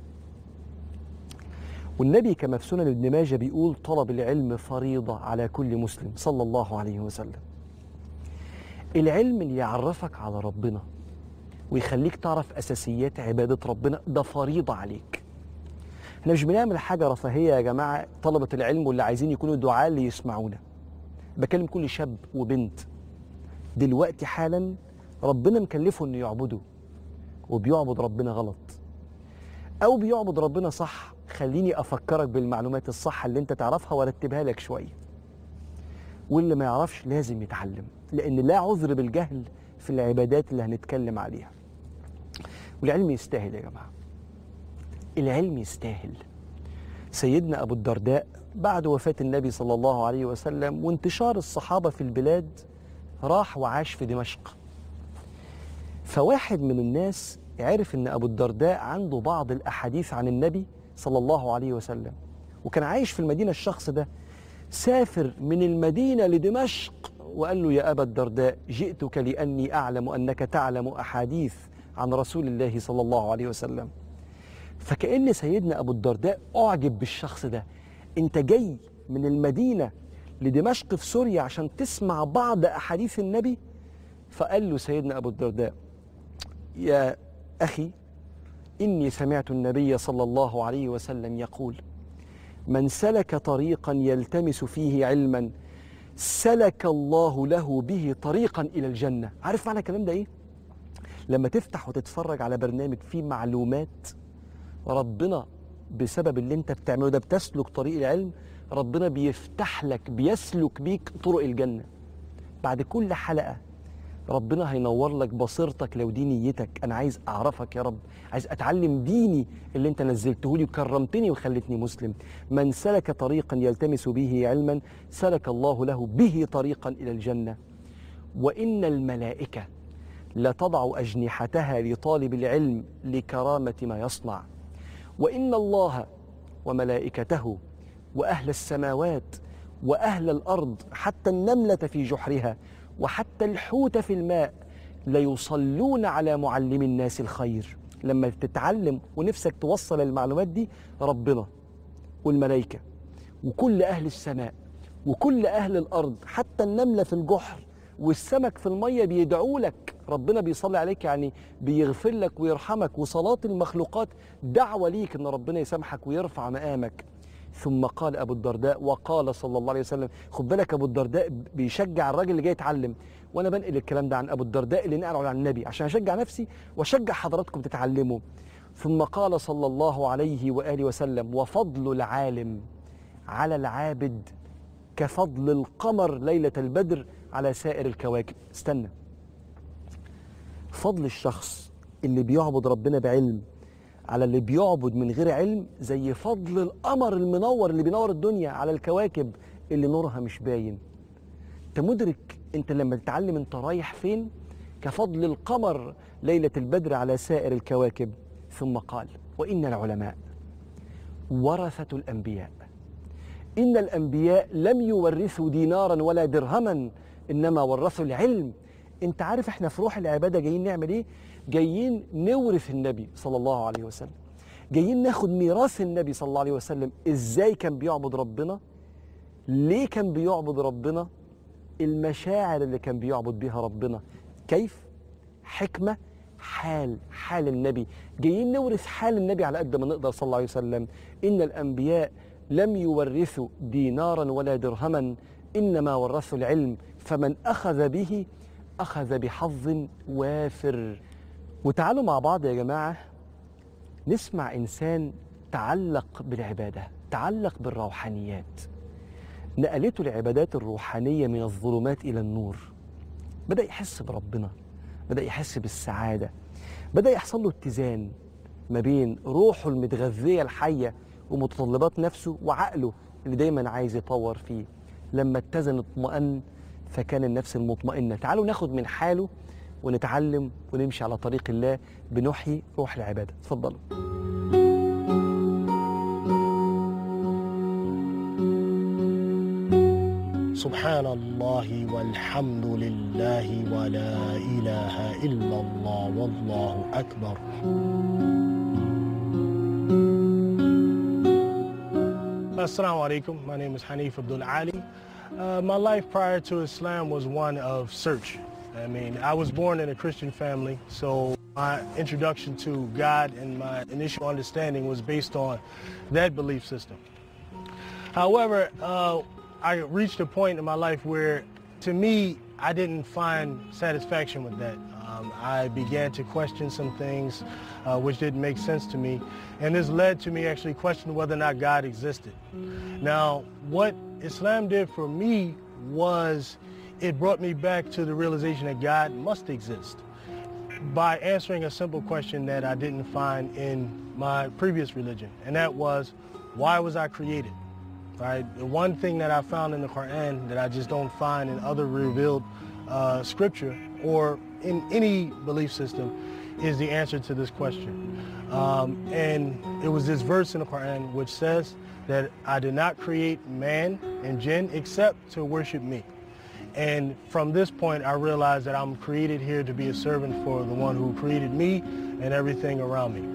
Speaker 2: والنبي كما في سنن ابن ماجه بيقول طلب العلم فريضه على كل مسلم صلى الله عليه وسلم العلم اللي يعرفك على ربنا ويخليك تعرف اساسيات عباده ربنا ده فريضه عليك احنا مش بنعمل حاجه رفاهيه يا جماعه طلبه العلم واللي عايزين يكونوا دعاة اللي يسمعونا بكلم كل شاب وبنت دلوقتي حالا ربنا مكلفه انه يعبده وبيعبد ربنا غلط او بيعبد ربنا صح خليني افكرك بالمعلومات الصح اللي انت تعرفها وارتبها لك شويه واللي ما يعرفش لازم يتعلم لان لا عذر بالجهل في العبادات اللي هنتكلم عليها والعلم يستاهل يا جماعه العلم يستاهل سيدنا ابو الدرداء بعد وفاه النبي صلى الله عليه وسلم وانتشار الصحابه في البلاد راح وعاش في دمشق فواحد من الناس عرف ان ابو الدرداء عنده بعض الاحاديث عن النبي صلى الله عليه وسلم وكان عايش في المدينه الشخص ده سافر من المدينه لدمشق وقال له يا أبا الدرداء جئتك لأني أعلم أنك تعلم أحاديث عن رسول الله صلى الله عليه وسلم فكأن سيدنا أبو الدرداء أعجب بالشخص ده أنت جاي من المدينة لدمشق في سوريا عشان تسمع بعض أحاديث النبي فقال له سيدنا أبو الدرداء يا أخي إني سمعت النبي صلى الله عليه وسلم يقول من سلك طريقا يلتمس فيه علما سلك الله له به طريقا إلى الجنة عارف معنى الكلام ده إيه؟ لما تفتح وتتفرج على برنامج فيه معلومات ربنا بسبب اللي انت بتعمله ده بتسلك طريق العلم ربنا بيفتح لك بيسلك بيك طرق الجنة بعد كل حلقة ربنا هينور لك بصيرتك لو دي نيتك انا عايز اعرفك يا رب عايز اتعلم ديني اللي انت نزلته لي وكرمتني وخلتني مسلم من سلك طريقا يلتمس به علما سلك الله له به طريقا الى الجنه وان الملائكه لتضع اجنحتها لطالب العلم لكرامه ما يصنع وان الله وملائكته واهل السماوات واهل الارض حتى النمله في جحرها وحتى الحوت في الماء ليصلون على معلم الناس الخير لما تتعلم ونفسك توصل المعلومات دي ربنا والملائكة وكل أهل السماء وكل أهل الأرض حتى النملة في الجحر والسمك في المية بيدعوا لك ربنا بيصلي عليك يعني بيغفر لك ويرحمك وصلاة المخلوقات دعوة ليك إن ربنا يسامحك ويرفع مقامك ثم قال ابو الدرداء وقال صلى الله عليه وسلم خد بالك ابو الدرداء بيشجع الراجل اللي جاي يتعلم وانا بنقل الكلام ده عن ابو الدرداء اللي نقله عن النبي عشان اشجع نفسي واشجع حضراتكم تتعلموا ثم قال صلى الله عليه واله وسلم وفضل العالم على العابد كفضل القمر ليله البدر على سائر الكواكب استنى فضل الشخص اللي بيعبد ربنا بعلم على اللي بيعبد من غير علم زي فضل القمر المنور اللي بينور الدنيا على الكواكب اللي نورها مش باين انت مدرك انت لما تتعلم انت رايح فين كفضل القمر ليلة البدر على سائر الكواكب ثم قال وإن العلماء ورثة الأنبياء إن الأنبياء لم يورثوا دينارا ولا درهما إنما ورثوا العلم انت عارف احنا في روح العبادة جايين نعمل ايه جايين نورث النبي صلى الله عليه وسلم جايين ناخد ميراث النبي صلى الله عليه وسلم ازاي كان بيعبد ربنا ليه كان بيعبد ربنا المشاعر اللي كان بيعبد بيها ربنا كيف حكمة حال حال النبي جايين نورث حال النبي على قد ما نقدر صلى الله عليه وسلم إن الأنبياء لم يورثوا دينارا ولا درهما إنما ورثوا العلم فمن أخذ به أخذ بحظ وافر وتعالوا مع بعض يا جماعة نسمع إنسان تعلق بالعبادة تعلق بالروحانيات نقلته العبادات الروحانية من الظلمات إلى النور بدأ يحس بربنا بدأ يحس بالسعادة بدأ يحصل له اتزان ما بين روحه المتغذية الحية ومتطلبات نفسه وعقله اللي دايما عايز يطور فيه لما اتزن اطمأن فكان النفس المطمئنة تعالوا ناخد من حاله ونتعلم ونمشي على طريق الله بنحيي روح العبادة اتفضلوا
Speaker 15: سبحان الله والحمد لله ولا إله إلا الله والله أكبر Assalamu alaikum. My name is Hanif Abdul Ali. Uh, my life prior to Islam was one of search. I mean, I was born in a Christian family, so my introduction to God and my initial understanding was based on that belief system. However, uh, I reached a point in my life where, to me, I didn't find satisfaction with that. Um, I began to question some things uh, which didn't make sense to me, and this led to me actually questioning whether or not God existed. Now, what Islam did for me was it brought me back to the realization that God must exist by answering a simple question that I didn't find in my previous religion, and that was, why was I created? Right? The one thing that I found in the Quran that I just don't find in other revealed uh, scripture or in any belief system is the answer to this question. Um, and it was this verse in the Quran which says that I did not create man and jinn except to worship me. And from this point, I realized that I'm created here to be a servant for the one who created me and everything around me.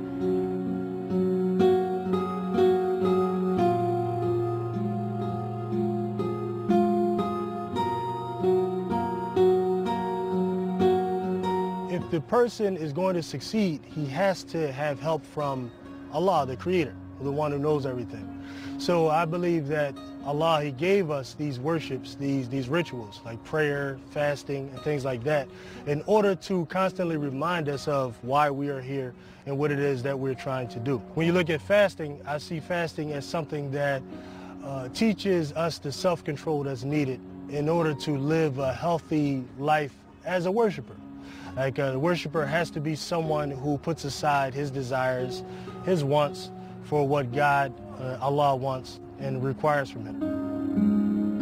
Speaker 15: If the person is going to succeed, he has to have help from Allah, the creator, the one who knows everything. So I believe that Allah, He gave us these worships, these, these rituals like prayer, fasting, and things like that in order to constantly remind us of why we are here and what it is that we're trying to do. When you look at fasting, I see fasting as something that uh, teaches us the self-control that's needed in order to live a healthy life as a worshiper. Like a worshiper has to be someone who puts aside his desires, his wants for what God, uh, Allah wants and requires from him.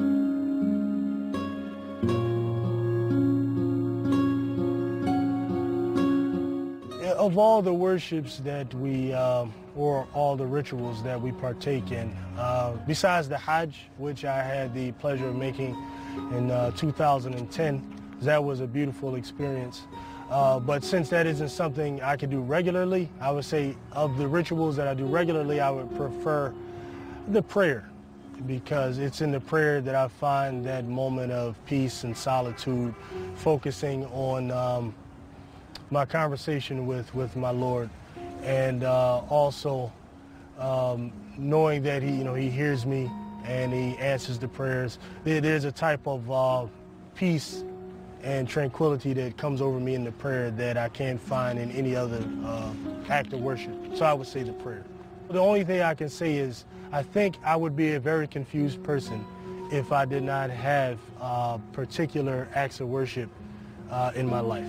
Speaker 15: Of all the worships that we, um, or all the rituals that we partake in, uh, besides the Hajj, which I had the pleasure of making in uh, 2010, that was a beautiful experience. Uh, but since that isn't something I can do regularly, I would say of the rituals that I do regularly, I would prefer the prayer because it's in the prayer that I find that moment of peace and solitude, focusing on um, my conversation with, with my Lord and uh, also um, knowing that he, you know, he hears me and he answers the prayers. There, there's a type of uh, peace and tranquility that comes over me in the prayer that I can't find in any other uh, act of worship. So I would say the prayer. The only thing I can say is I think I would be a very confused person if I did not have uh, particular acts of worship uh, in my life.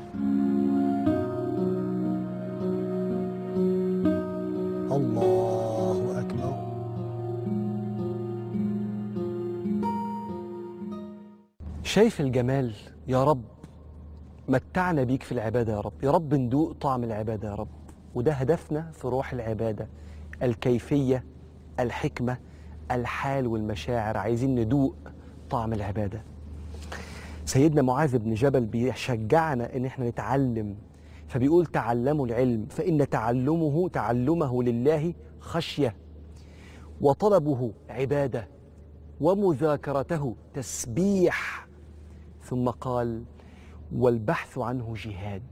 Speaker 15: Allahu Akbar.
Speaker 2: شايف الجمال يا رب متعنا بيك في العبادة يا رب يا رب ندوق طعم العبادة يا رب وده هدفنا في روح العبادة الكيفية الحكمة الحال والمشاعر عايزين ندوق طعم العبادة سيدنا معاذ بن جبل بيشجعنا ان احنا نتعلم فبيقول تعلموا العلم فإن تعلمه تعلمه لله خشية وطلبه عبادة ومذاكرته تسبيح ثم قال والبحث عنه جهاد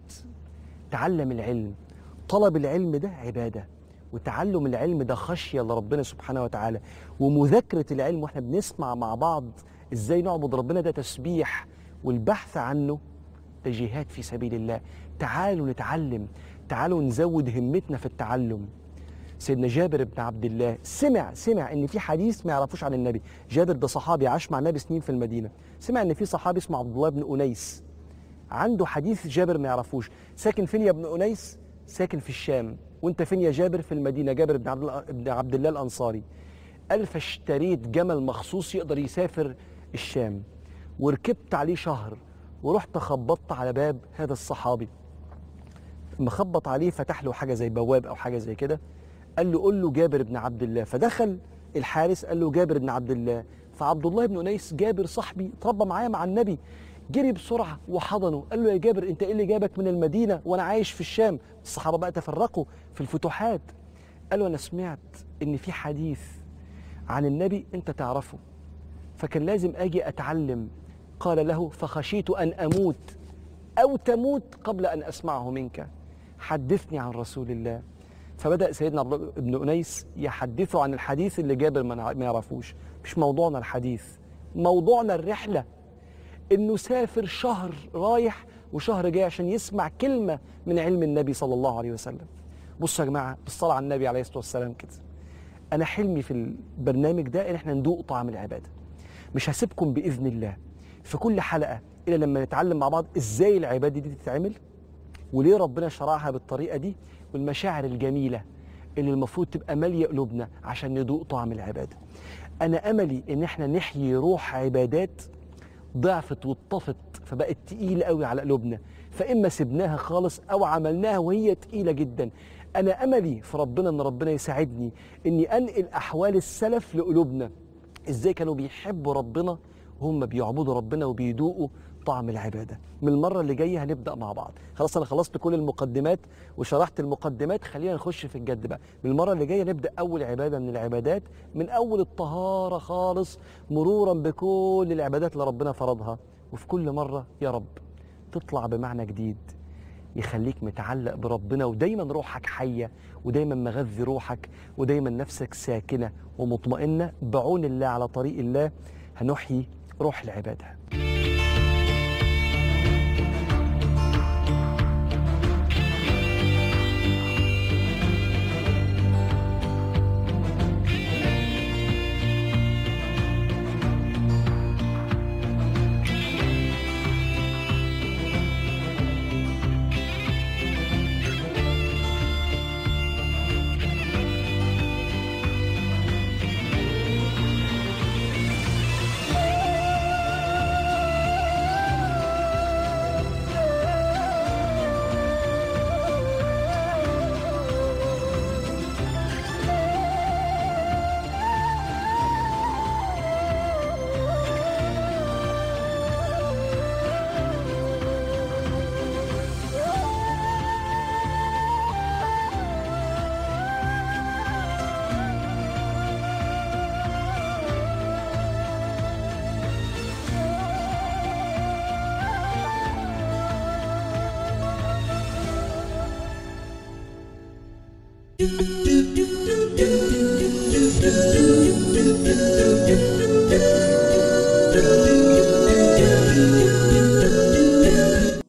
Speaker 2: تعلم العلم طلب العلم ده عبادة وتعلم العلم ده خشية لربنا سبحانه وتعالى ومذاكرة العلم واحنا بنسمع مع بعض ازاي نعبد ربنا ده تسبيح والبحث عنه ده جهاد في سبيل الله تعالوا نتعلم تعالوا نزود همتنا في التعلم سيدنا جابر بن عبد الله سمع سمع ان في حديث ما يعرفوش عن النبي جابر ده صحابي عاش مع النبي سنين في المدينه سمع ان في صحابي اسمه عبد الله بن انيس عنده حديث جابر ما يعرفوش ساكن فين يا ابن انيس ساكن في الشام وانت فين يا جابر في المدينه جابر بن عبد الله, بن عبد الله الانصاري قال فاشتريت جمل مخصوص يقدر يسافر الشام وركبت عليه شهر ورحت خبطت على باب هذا الصحابي لما خبط عليه فتح له حاجه زي بواب او حاجه زي كده قال له قول له جابر بن عبد الله فدخل الحارس قال له جابر بن عبد الله فعبد الله بن انيس جابر صاحبي اتربى معايا مع النبي جري بسرعه وحضنه قال له يا جابر انت ايه اللي جابك من المدينه وانا عايش في الشام الصحابه بقى تفرقوا في الفتوحات قال له انا سمعت ان في حديث عن النبي انت تعرفه فكان لازم اجي اتعلم قال له فخشيت ان اموت او تموت قبل ان اسمعه منك حدثني عن رسول الله فبدا سيدنا عبد الله بن انيس يحدثه عن الحديث اللي جابر ما يعرفوش مش موضوعنا الحديث موضوعنا الرحله انه سافر شهر رايح وشهر جاي عشان يسمع كلمه من علم النبي صلى الله عليه وسلم بصوا يا جماعه بالصلاه على النبي عليه الصلاه والسلام كده انا حلمي في البرنامج ده ان احنا ندوق طعم العباده مش هسيبكم باذن الله في كل حلقه الا لما نتعلم مع بعض ازاي العباده دي تتعمل وليه ربنا شرعها بالطريقه دي والمشاعر الجميله اللي المفروض تبقى ماليه قلوبنا عشان ندوق طعم العباده انا املي ان احنا نحيي روح عبادات ضعفت واتطفت فبقت تقيله قوي على قلوبنا فاما سبناها خالص او عملناها وهي تقيله جدا انا املي في ربنا ان ربنا يساعدني اني انقل احوال السلف لقلوبنا ازاي كانوا بيحبوا ربنا وهم بيعبدوا ربنا وبيدوقوا طعم العباده من المره اللي جايه هنبدا مع بعض خلاص انا خلصت كل المقدمات وشرحت المقدمات خلينا نخش في الجد بقى من المره اللي جايه نبدا اول عباده من العبادات من اول الطهاره خالص مرورا بكل العبادات اللي ربنا فرضها وفي كل مره يا رب تطلع بمعنى جديد يخليك متعلق بربنا ودايما روحك حيه ودايما مغذي روحك ودايما نفسك ساكنه ومطمئنه بعون الله على طريق الله هنحيي روح العباده
Speaker 16: you